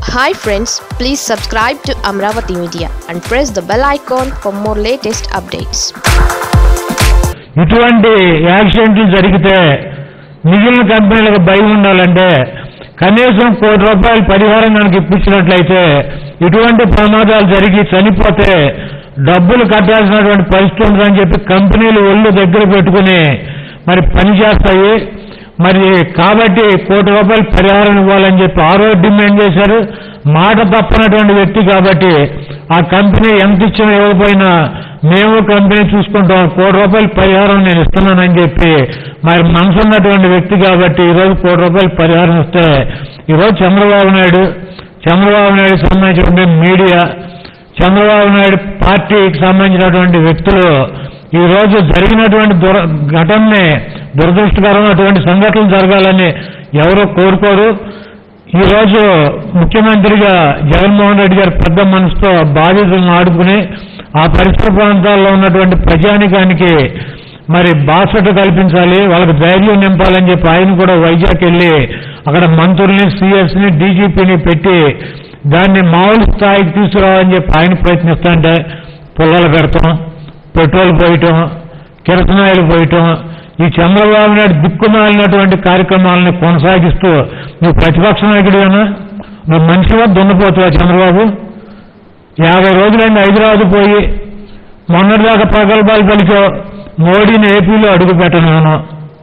hi friends please subscribe to Amaravati media and press the bell icon for more latest updates ఇటువంటి యాక్సిడెంట్లు జరిగితే మిగిలిన కంపెనీలకు భయం ఉండాలంటే కనీసం కోటి రూపాయలు పరిహారం కనుక ఇప్పించినట్లయితే ఇటువంటి ప్రమాదాలు జరిగి చనిపోతే డబ్బులు కట్టాల్సినటువంటి పరిస్థితి ఉందని చెప్పి కంపెనీలు ఒళ్ళు దగ్గర పెట్టుకుని మరి పని చేస్తాయి మరి కాబట్టి కోటి రూపాయలు పరిహారం ఇవ్వాలని చెప్పి ఆ రోజు డిమాండ్ చేశారు మాట తప్పనటువంటి వ్యక్తి కాబట్టి ఆ కంపెనీ ఎంత ఇచ్చినా ఇవ్వకపోయినా మేము కంపెనీ చూసుకుంటాం కోటి రూపాయలు పరిహారం నేను ఇస్తున్నానని చెప్పి మరి మనసు ఉన్నటువంటి వ్యక్తి కాబట్టి ఈరోజు కోటి రూపాయలు పరిహారం ఇస్తే ఈరోజు చంద్రబాబు నాయుడు చంద్రబాబు నాయుడు సంబంధించినటువంటి మీడియా చంద్రబాబు నాయుడు పార్టీకి సంబంధించినటువంటి వ్యక్తులు ఈ రోజు జరిగినటువంటి దుర ఘటనని దురదృష్టకరమైనటువంటి సంఘటనలు జరగాలని ఎవరో కోరుకోరు ఈ రోజు ముఖ్యమంత్రిగా జగన్మోహన్ రెడ్డి గారు పెద్ద మనసుతో బాధితులను ఆడుకుని ఆ పరిసర ప్రాంతాల్లో ఉన్నటువంటి ప్రజానికానికి మరి బాసట కల్పించాలి వాళ్ళకి ధైర్యం నింపాలని చెప్పి ఆయన కూడా వైజాగ్ వెళ్ళి అక్కడ మంత్రుల్ని సిఎస్ని డీజీపీని పెట్టి దాన్ని మామూలు స్థాయికి తీసుకురావాలని చెప్పి ఆయన ప్రయత్నిస్తుంటే పుల్లలు పెడతాం పెట్రోల్ పోయటం కిరసనాయిలు పోయటం ఈ చంద్రబాబు నాయుడు దిక్కుమాలినటువంటి కార్యక్రమాలను కొనసాగిస్తూ నువ్వు ప్రతిపక్ష నాయకుడివేనా నువ్వు మనిషిగా దున్నపోతావా చంద్రబాబు యాభై రోజులైంది హైదరాబాద్ పోయి మొన్నటిదాకా ప్రగల్భాలు పలికో మోడీని ఏపీలో అడుగు పెట్టను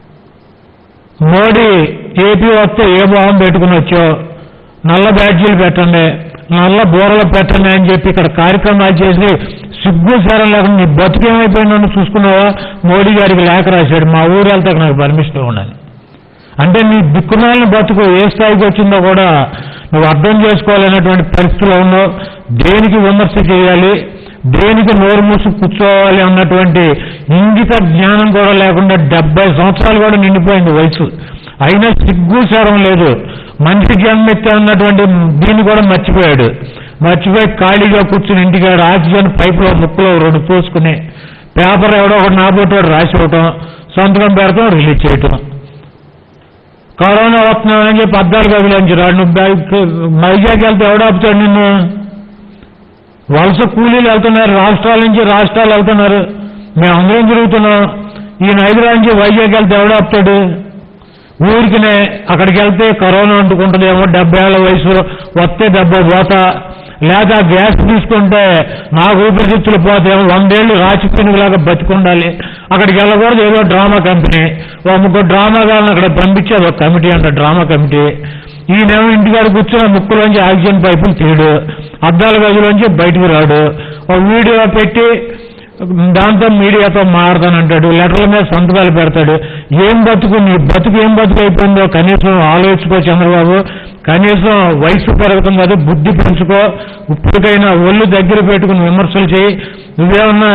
మోడీ ఏపీ వస్తే ఏ భావం పెట్టుకుని వచ్చో నల్ల బ్యాడ్జీలు పెట్టండి నల్ల బూరలు పెట్టండి అని చెప్పి ఇక్కడ కార్యక్రమాలు చేసి సిగ్గు సారం లేకుండా నీ బతుకేమైపోయిందని చూసుకున్నావా మోడీ గారికి లేఖ రాశాడు మా ఊరు వెళ్తే నాకు పర్మిషన్ ఉండాలి అంటే నీ దిక్కుమాలిన బతుకు ఏ స్థాయికి వచ్చిందో కూడా నువ్వు అర్థం చేసుకోవాలనేటువంటి పరిస్థితిలో ఉన్నావు దేనికి విమర్శ చేయాలి దేనికి నోరు మూసి కూర్చోవాలి అన్నటువంటి ఇంగిత జ్ఞానం కూడా లేకుండా డెబ్బై సంవత్సరాలు కూడా నిండిపోయింది వయసు అయినా సిగ్గు సారం లేదు మనిషి జన్మెత్తే అన్నటువంటి దీన్ని కూడా మర్చిపోయాడు మర్చిపోయి ఖాళీగా కూర్చుని ఇంటికాడ ఆక్సిజన్ పైపులో ముక్కులో రెండు పోసుకుని పేపర్ ఎవడో ఒకటి నాబోటాడు రాసి ఇవ్వటం సంతకం పెడతాం రిలీజ్ చేయటం కరోనా వస్తున్నామని చెప్పి అద్దాలు గదిలోంచి రాడు నువ్వు వైజాగ్ వెళ్తే ఎవడాపుతాడు నిన్ను వలస కూలీలు వెళ్తున్నారు రాష్ట్రాల నుంచి రాష్ట్రాలు వెళ్తున్నారు మేమందరం తిరుగుతున్నాం ఈయన హైదరాబాద్ నుంచి వైజాగ్ వెళ్తే ఎవడాపుతాడు ఊరికినే అక్కడికి వెళ్తే కరోనా అంటుకుంటుందేమో డెబ్బై ఏళ్ళ వయసు వస్తే డెబ్బై పోతా లేదా గ్యాస్ తీసుకుంటే నాకు ఊపిరితిత్తులు పోతేమో వందేళ్లు రాచిపినుగులాగా బతికుండాలి అక్కడికి వెళ్ళకూడదు ఏదో డ్రామా కంపెనీ ఓ ముగ్గురు డ్రామా గాలను అక్కడ పంపించేది ఒక కమిటీ అంట డ్రామా కమిటీ ఈయనేమో ఇంటికాడ కూర్చున్న ముక్కులోంచి ఆక్సిజన్ పైపులు తీయడు అద్దాల గదిలోంచి బయటకు రాడు ఒక వీడియో పెట్టి దాంతో మీడియాతో మారతానంటాడు లెటర్ల మీద సంతకాలు పెడతాడు ఏం బతుకు నీ బతుకు ఏం బతుకు అయిపోయిందో కనీసం ఆలోచించుకో చంద్రబాబు కనీసం వయసు పెరుగుతుంది కదా బుద్ధి పెంచుకో ఇప్పటికైనా ఒళ్ళు దగ్గర పెట్టుకుని విమర్శలు చేయి నువ్వేమన్నా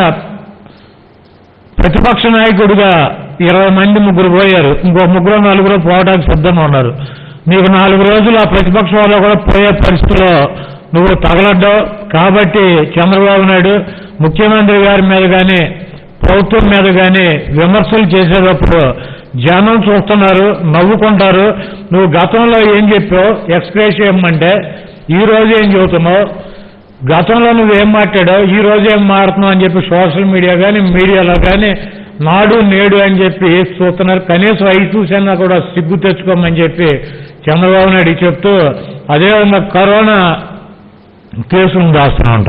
ప్రతిపక్ష నాయకుడిగా ఇరవై మంది ముగ్గురు పోయారు ఇంకో ముగ్గురు నలుగురు పోవడానికి సిద్ధంగా ఉన్నారు నీకు నాలుగు రోజులు ఆ ప్రతిపక్ష వాళ్ళు కూడా పోయే పరిస్థితిలో నువ్వు తగలడ్డావు కాబట్టి చంద్రబాబు నాయుడు ముఖ్యమంత్రి గారి మీద కానీ ప్రభుత్వం మీద కానీ విమర్శలు చేసేటప్పుడు జనం చూస్తున్నారు నవ్వుకుంటారు నువ్వు గతంలో ఏం చెప్పావు ఎక్స్ప్రెస్ చేయమంటే ఈ రోజు ఏం చెబుతున్నావు గతంలో నువ్వేం మాట్లాడావు ఈ రోజు ఏం మారుతున్నావు అని చెప్పి సోషల్ మీడియా కానీ మీడియాలో కానీ నాడు నేడు అని చెప్పి చూస్తున్నారు కనీసం అవి చూసైనా కూడా సిగ్గు తెచ్చుకోమని చెప్పి చంద్రబాబు నాయుడు చెప్తూ అదేవిధంగా కరోనా కేసులు దాస్తున్నామంట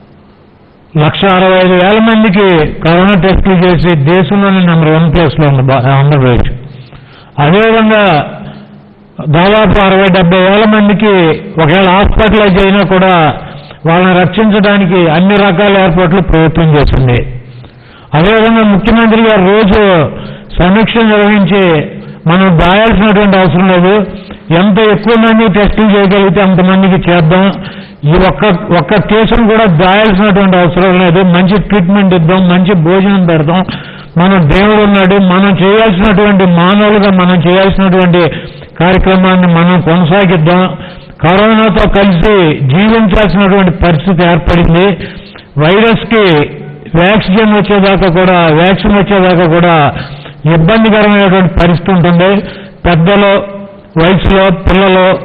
లక్ష అరవై ఐదు వేల మందికి కరోనా టెస్టులు చేసి దేశంలోనే నెంబర్ వన్ ప్లేస్లో ఉంది బా- ఆంధ్రప్రదేశ్ అదేవిధంగా దాదాపు అరవై డెబ్బై వేల మందికి ఒకవేళ హాస్పిటలైజ్ అయినా కూడా వాళ్ళని రక్షించడానికి అన్ని రకాల ఏర్పాట్లు ప్రభుత్వం చేసింది అదేవిధంగా ముఖ్యమంత్రి గారు రోజు సమీక్ష నిర్వహించి మనం దాయాల్సినటువంటి అవసరం లేదు ఎంత ఎక్కువ మంది టెస్టులు చేయగలిగితే అంతమందికి చేద్దాం ఈ ఒక్క ఒక్క కేసును కూడా దాయాల్సినటువంటి అవసరం లేదు మంచి ట్రీట్మెంట్ ఇద్దాం మంచి భోజనం పెడదాం మన దేవుడు ఉన్నాడు మనం చేయాల్సినటువంటి మానవులుగా మనం చేయాల్సినటువంటి కార్యక్రమాన్ని మనం కొనసాగిద్దాం కరోనాతో కలిసి జీవించాల్సినటువంటి పరిస్థితి ఏర్పడింది వైరస్ కి వ్యాక్సిన్ వచ్చేదాకా కూడా వ్యాక్సిన్ వచ్చేదాకా కూడా ఇబ్బందికరమైనటువంటి పరిస్థితి ఉంటుంది పెద్దలు వయసులో పిల్లలు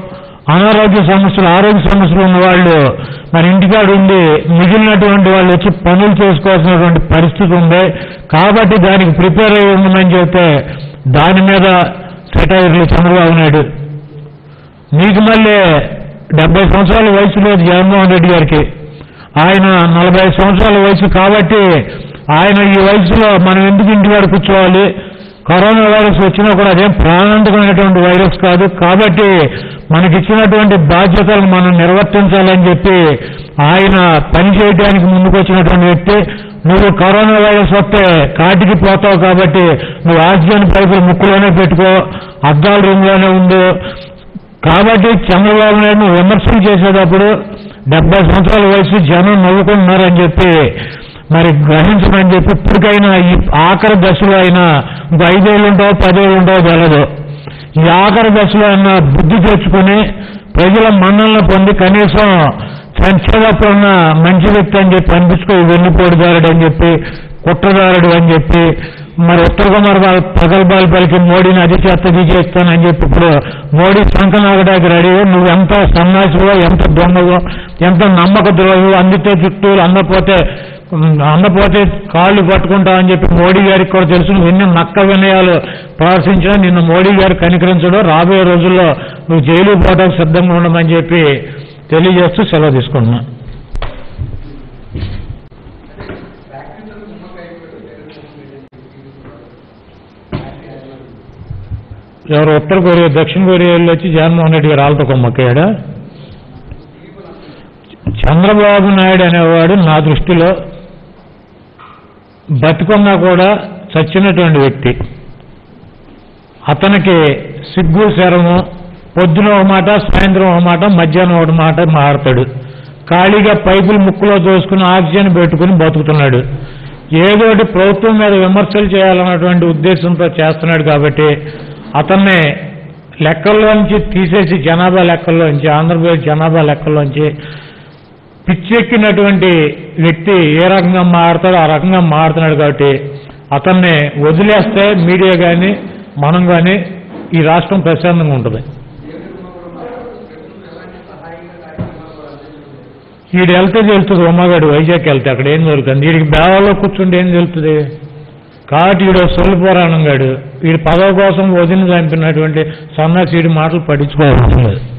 అనారోగ్య సమస్యలు ఆరోగ్య సమస్యలు ఉన్న వాళ్ళు మన ఇంటికాడ ఉండి మిగిలినటువంటి వాళ్ళు వచ్చి పనులు చేసుకోవాల్సినటువంటి పరిస్థితి ఉంది కాబట్టి దానికి ప్రిపేర్ అయ్యి ఉండమని చెప్తే దాని మీద సెటైర్లు చంద్రబాబు నాయుడు మీకు మళ్ళీ డెబ్బై సంవత్సరాల వయసు లేదు జగన్మోహన్ రెడ్డి గారికి ఆయన నలభై సంవత్సరాల వయసు కాబట్టి ఆయన ఈ వయసులో మనం ఎందుకు ఇంటికాడ కూర్చోవాలి కరోనా వైరస్ వచ్చినా కూడా అదేం ప్రాణాంతకమైనటువంటి వైరస్ కాదు కాబట్టి మనకిచ్చినటువంటి బాధ్యతలను మనం నిర్వర్తించాలని చెప్పి ఆయన పని చేయడానికి ముందుకు వచ్చినటువంటి వ్యక్తి నువ్వు కరోనా వైరస్ వస్తే కాటికి పోతావు కాబట్టి నువ్వు ఆక్సిజన్ పైపులు ముక్కులోనే పెట్టుకో అద్దాల రూమ్లోనే ఉండు కాబట్టి చంద్రబాబు నాయుడు విమర్శలు చేసేటప్పుడు డెబ్బై సంవత్సరాల వయసు జనం నవ్వుకుంటున్నారని చెప్పి మరి గ్రహించమని చెప్పి ఇప్పటికైనా ఈ ఆఖరి దశలో అయినా ఇంకో ఐదేళ్ళు ఉంటావో పదేళ్ళు ఉంటావో తెలదు ఈ ఆఖరి దశలో అయినా బుద్ధి తెచ్చుకుని ప్రజల మన్నలను పొంది కనీసం సంక్షేమప్పుడు ఉన్న మంచి వ్యక్తి అని చెప్పి అనిపించుకో వెన్నుపోటుదారుడు అని చెప్పి కుట్రదారుడు అని చెప్పి మరి ఉత్తర కుమార్ బాల్ ప్రగల్భాలు పలికి మోడీని అది చేస్తా ఇది చేస్తానని చెప్పి ఇప్పుడు మోడీ సంకనాగడానికి రెడీ నువ్వు ఎంత సన్నాసివో ఎంత దొంగవో ఎంత నమ్మక ద్రోహి అందితే చుట్టూ అందపోతే ఉమ్, అందపోతే కాళ్ళు పట్టుకుంటావని చెప్పి మోడీ గారికి కూడా తెలుసు నువ్వు ఎన్ని నక్క వినయాలు ప్రదర్శించినా నిన్ను మోడీ గారు కనికరించడం రాబోయే రోజుల్లో నువ్వు జైలు పోవడానికి సిద్ధంగా ఉండమని చెప్పి తెలియజేస్తూ సెలవు తీసుకుంటున్నా ఎవరు ఉత్తర కొరియా దక్షిణ కొరియాలో వచ్చి జగన్మోహన్ రెడ్డి గారు వాళ్ళతో కొమ్మక్కాడా చంద్రబాబు నాయుడు అనేవాడు నా దృష్టిలో బతుకున్నా కూడా చచ్చినటువంటి వ్యక్తి అతనికి సిగ్గు శరము పొద్దున ఒక మాట సాయంత్రం ఒక మాట మధ్యాహ్నం ఒక మాట మాడతాడు ఖాళీగా పైపులు ముక్కులో దోసుకుని ఆక్సిజన్ పెట్టుకుని బతుకుతున్నాడు ఏదోటి ప్రభుత్వం మీద విమర్శలు చేయాలన్నటువంటి ఉద్దేశంతో చేస్తున్నాడు కాబట్టి అతన్ని లెక్కల్లోంచి తీసేసి జనాభా లెక్కల్లోంచి ఆంధ్రప్రదేశ్ జనాభా లెక్కల్లోంచి పిచ్చెక్కినటువంటి వ్యక్తి ఏ రకంగా మారుతాడో ఆ రకంగా మారుతున్నాడు కాబట్టి అతన్ని వదిలేస్తే మీడియా కానీ మనం కానీ ఈ రాష్ట్రం ప్రశాంతంగా ఉంటుంది వీడు వెళ్తే తెలుస్తుంది ఉమ్మగాడు వైజాగ్ వెళ్తే అక్కడ ఏం జరుగుతుంది వీడికి బేవాలో కూర్చుంటే ఏం తెలుస్తుంది కాబట్టి వీడు సొల్లు పురాణం గాడు వీడి పదవి కోసం వదిన చంపినటువంటి సన్నాసి వీడి మాటలు పట్టించుకోవాల్సిన లేదు